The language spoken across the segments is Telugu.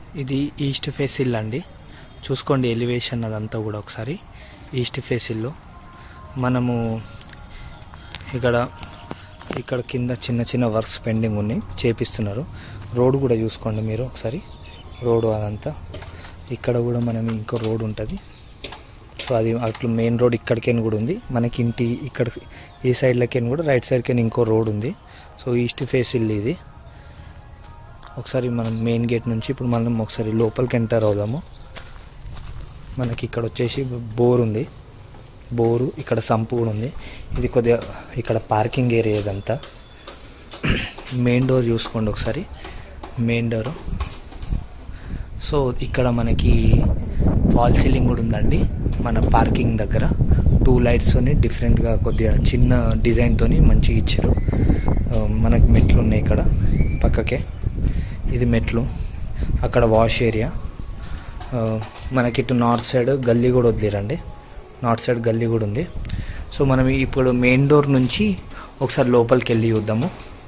ఇది ఈస్ట్ ఫేస్ ఇల్లు అండి చూసుకోండి ఎలివేషన్ అదంతా కూడా ఒకసారి ఈస్ట్ ఫేస్ ఇల్లు మనము ఇక్కడ ఇక్కడ కింద చిన్న చిన్న వర్క్స్ పెండింగ్ ఉన్నాయి చేపిస్తున్నారు రోడ్ కూడా చూసుకోండి మీరు ఒకసారి రోడ్ అదంతా ఇక్కడ కూడా మనం ఇంకో రోడ్ ఉంటుంది సో అది అట్లా మెయిన్ రోడ్ ఇక్కడికైనా కూడా ఉంది మనకి ఇంటి ఇక్కడ ఈ సైడ్లకైనా కూడా రైట్ సైడ్కైనా ఇంకో రోడ్ ఉంది సో ఈస్ట్ ఫేస్ ఇల్లు ఇది ఒకసారి మనం మెయిన్ గేట్ నుంచి ఇప్పుడు మనం ఒకసారి లోపలికి ఎంటర్ అవుదాము మనకి ఇక్కడ వచ్చేసి బోర్ ఉంది బోరు ఇక్కడ సంపు కూడా ఉంది ఇది కొద్దిగా ఇక్కడ పార్కింగ్ ఏరియా ఇదంతా మెయిన్ డోర్ చూసుకోండి ఒకసారి మెయిన్ డోర్ సో ఇక్కడ మనకి ఫాల్ సీలింగ్ కూడా ఉందండి మన పార్కింగ్ దగ్గర టూ లైట్స్తోని డిఫరెంట్గా కొద్దిగా చిన్న డిజైన్తోని మంచిగా ఇచ్చారు ఆ, మనకి మెట్లు ఉన్నాయి ఇక్కడ పక్కకే ఇది మెట్లు అక్కడ వాష్ ఏరియా ఆ, మనకి ఇటు నార్త్ సైడ్ గల్లీ కూడా వదిలేరండి నార్త్ సైడ్ గల్లీ కూడా ఉంది సో మనం ఇప్పుడు మెయిన్ డోర్ నుంచి ఒకసారి లోపలికి వెళ్ళి చూద్దాము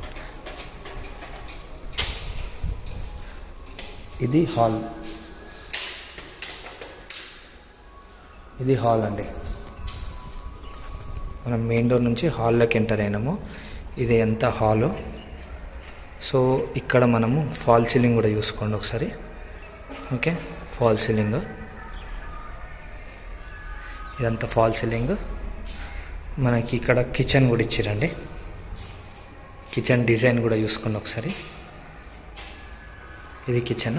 ఇది హాల్ ఇది హాల్ అండి మనం మెయిన్ డోర్ నుంచి హాల్లోకి ఎంటర్ అయినాము ఇది ఎంత హాలు సో ఇక్కడ మనము ఫాల్ సీలింగ్ కూడా చూసుకోండి ఒకసారి ఓకే ఫాల్ సీలింగ్ ఇదంతా ఫాల్ సీలింగ్ మనకి ఇక్కడ కిచెన్ కూడా ఇచ్చిరండి కిచెన్ డిజైన్ కూడా చూసుకోండి ఒకసారి ఇది కిచెన్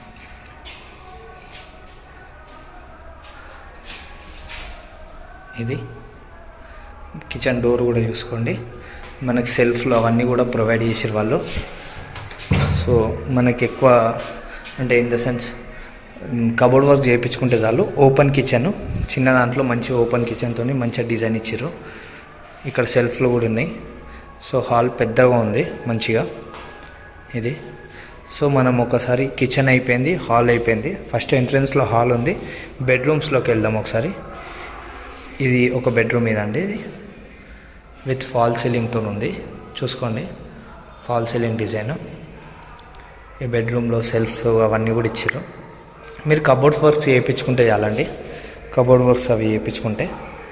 ఇది కిచెన్ డోర్ కూడా చూసుకోండి మనకి సెల్ఫ్లు అవన్నీ కూడా ప్రొవైడ్ చేసారు వాళ్ళు సో మనకి ఎక్కువ అంటే in the sense cupboard work చేయించుకుంటే చాలు ఓపెన్ కిచెన్ చిన్న దాంట్లో మంచి ఓపెన్ కిచెన్తో మంచిగా డిజైన్ ఇచ్చారు ఇక్కడ సెల్ఫ్లు కూడా ఉన్నాయి సో హాల్ పెద్దగా ఉంది మంచిగా ఇది సో మనం ఒకసారి కిచెన్ అయిపోయింది హాల్ అయిపోయింది ఫస్ట్ ఎంట్రన్స్లో హాల్ ఉంది బెడ్రూమ్స్లోకి వెళ్దాం ఒకసారి ఇది ఒక బెడ్రూమ్ ఇదండి ఇది విత్ ఫాల్ సీలింగ్తో ఉంది చూసుకోండి ఫాల్ సీలింగ్ డిజైన్ ఈ బెడ్రూమ్లో సెల్ఫ్స్ అవన్నీ కూడా ఇచ్చారు మీరు కబోర్డ్ వర్క్స్ చేయించుకుంటే చాలండి కబోర్డ్ వర్క్స్ అవి చేయించుకుంటే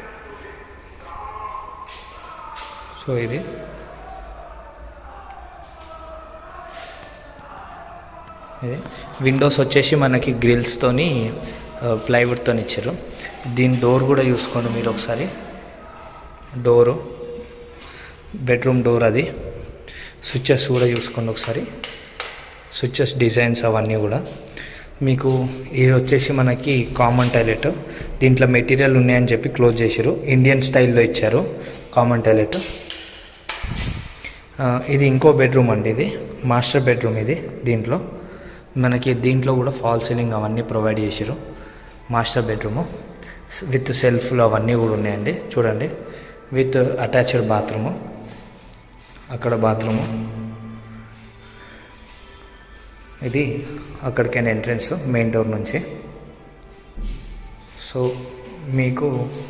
సో ఇది ఇది విండోస్ వచ్చేసి మనకి గ్రిల్స్తోని ప్లైవుడ్తో ఇచ్చారు దీని డోర్ కూడా చూసుకోండి మీరు ఒకసారి డోరు బెడ్రూమ్ డోర్ అది స్విచ్చెస్ కూడా చూసుకోండి ఒకసారి స్విచ్చెస్ డిజైన్స్ అవన్నీ కూడా మీకు ఇది వచ్చేసి మనకి కామన్ టాయిలెట్ దీంట్లో మెటీరియల్ ఉన్నాయని చెప్పి క్లోజ్ చేశారు ఇండియన్ స్టైల్లో ఇచ్చారు కామన్ టాయిలెట్ ఆ, ఇది ఇంకో బెడ్రూమ్ అండి ఇది మాస్టర్ బెడ్రూమ్ ఇది దీంట్లో మనకి దీంట్లో కూడా ఫాల్ సీలింగ్ అవన్నీ ప్రొవైడ్ చేశారు మాస్టర్ బెడ్రూము విత్ సెల్ఫ్లు అవన్నీ కూడా ఉన్నాయండి చూడండి విత్ అటాచ్డ్ బాత్రూము అక్కడ బాత్రూము ఇది అక్కడికైనా ఎంట్రన్స్ మెయిన్ డోర్ నుంచి సో మీకు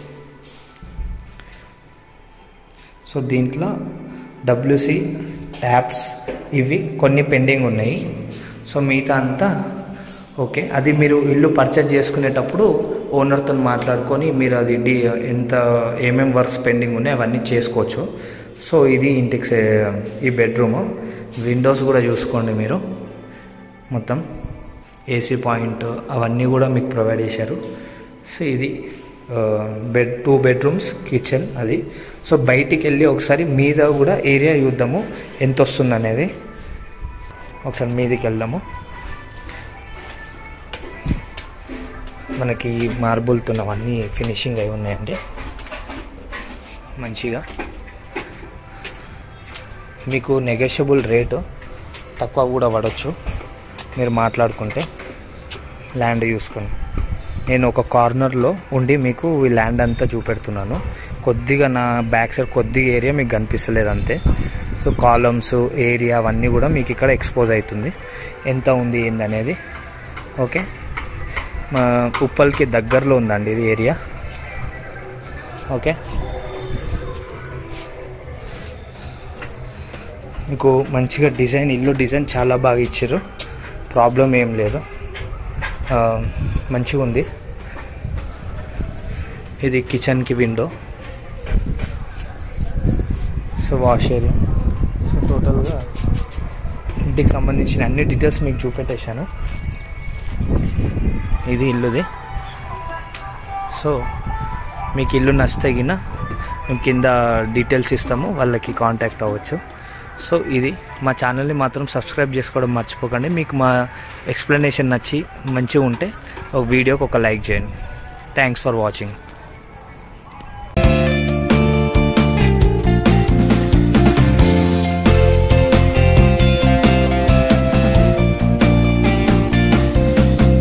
సో దీంట్లో డబ్ల్యూసి ట్యాప్స్ ఇవి కొన్ని పెండింగ్ ఉన్నాయి సో మిగతా అంతా ఓకే అది మీరు ఇల్లు పర్చేజ్ చేసుకునేటప్పుడు ఓనర్తో మాట్లాడుకొని మీరు అది డి ఎంత ఏమేం వర్క్స్ పెండింగ్ ఉన్నాయి అవన్నీ చేసుకోవచ్చు సో ఇది ఇంటికి సే- ఈ బెడ్రూము విండోస్ కూడా చూసుకోండి మీరు మొత్తం ఏసీ పాయింట్ అవన్నీ కూడా మీకు ప్రొవైడ్ చేశారు సో ఇది ఆ, బెడ్ టూ బెడ్రూమ్స్ కిచెన్ అది సో బయటికి వెళ్ళి ఒకసారి మీద కూడా ఏరియా చూద్దాము ఎంత వస్తుంది అనేది ఒకసారి మీదికి వెళ్దాము మనకి మార్బుల్తో అవన్నీ ఫినిషింగ్ అయి ఉన్నాయండి మంచిగా మీకు నెగోషియబుల్ రేటు తక్కువ కూడా పడవచ్చు మీరు మాట్లాడుకుంటే ల్యాండ్ చూసుకొని నేను ఒక కార్నర్లో ఉండి మీకు ఈ ల్యాండ్ అంతా చూపెడుతున్నాను కొద్దిగా నా బ్యాక్ సైడ్ కొద్దిగా ఏరియా మీకు కనిపిస్తలేదు అంతే సో కాలమ్స్ ఏరియా అవన్నీ కూడా మీకు ఇక్కడ ఎక్స్పోజ్ అవుతుంది ఎంత ఉంది ఏంది అనేది ఓకే మా ఉప్పల్కి దగ్గరలో ఉందండి ఇది ఏరియా ఓకే మీకు మంచిగా డిజైన్ ఇల్లు డిజైన్ చాలా బాగా ఇచ్చారు ప్రాబ్లం ఏం లేదు ఆ, మంచిగా ఉంది ఇది కిచెన్కి window so wash area so టోటల్గా ఇంటికి సంబంధించిన అన్ని డీటెయిల్స్ మీకు చూపెట్టేశాను ఇది ఇల్లుది సో మీకు ఇల్లు నచ్చితే గిన మేము కింద డీటెయిల్స్ ఇస్తాము వాళ్ళకి కాంటాక్ట్ అవ్వచ్చు సో ఇది మా ఛానల్ని మాత్రం సబ్స్క్రైబ్ చేసుకోవడం మర్చిపోకండి మీకు మా ఎక్స్ప్లెనేషన్ నచ్చి మంచిగా ఉంటే ఒక వీడియోకి ఒక లైక్ చేయండి thanks for watching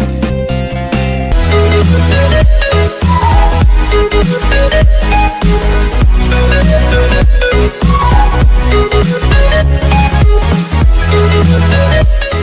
Thank you.